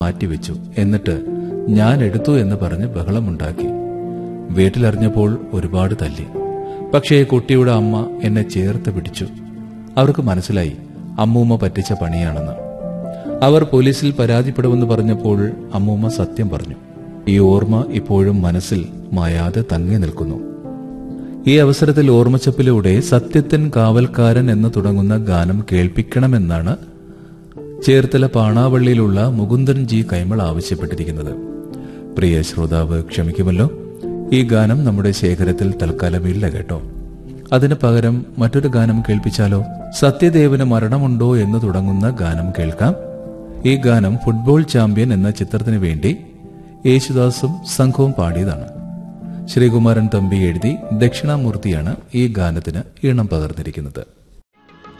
മാറ്റിവെച്ചു എന്നിട്ട് ഞാൻ എടുത്തു എന്ന് പറഞ്ഞ് ബഹളമുണ്ടാക്കി വീട്ടിലറിഞ്ഞപ്പോൾ ഒരുപാട് തല്ലി പക്ഷേ കുട്ടിയുടെ അമ്മ എന്നെ ചേർത്ത് പിടിച്ചു അവർക്ക് മനസ്സിലായി അമ്മൂമ്മ പറ്റിച്ച പണിയാണെന്ന് അവർ പോലീസിൽ പരാതിപ്പെടുമെന്ന് പറഞ്ഞപ്പോൾ അമ്മൂമ്മ സത്യം പറഞ്ഞു ഈ ഓർമ്മ ഇപ്പോഴും മനസ്സിൽ മായാതെ തങ്ങി നിൽക്കുന്നു ഈ അവസരത്തിൽ ഓർമ്മച്ചപ്പിലൂടെ സത്യത്തിൻ കാവൽക്കാരൻ എന്ന് തുടങ്ങുന്ന ഗാനം കേൾപ്പിക്കണമെന്നാണ് ചേർത്തല പാണാവള്ളിയിലുള്ള മുകുന്ദൻ ജി കൈമൾ ആവശ്യപ്പെട്ടിരിക്കുന്നത് പ്രിയ ശ്രോതാവ് ക്ഷമിക്കുമല്ലോ ഈ ഗാനം നമ്മുടെ ശേഖരത്തിൽ തൽക്കാലം ഇല്ല കേട്ടോ അതിന് പകരം മറ്റൊരു ഗാനം കേൾപ്പിച്ചാലോ സത്യദേവന് മരണമുണ്ടോ എന്ന് തുടങ്ങുന്ന ഗാനം കേൾക്കാം ഈ ഗാനം ഫുട്ബോൾ ചാമ്പ്യൻ എന്ന ചിത്രത്തിന് വേണ്ടി യേശുദാസും സംഘവും പാടിയതാണ് ശ്രീകുമാരൻ തമ്പി എഴുതി ദക്ഷിണാമൂർത്തിയാണ് ഈ ഗാനത്തിന് ഈണം പകർന്നിരിക്കുന്നത്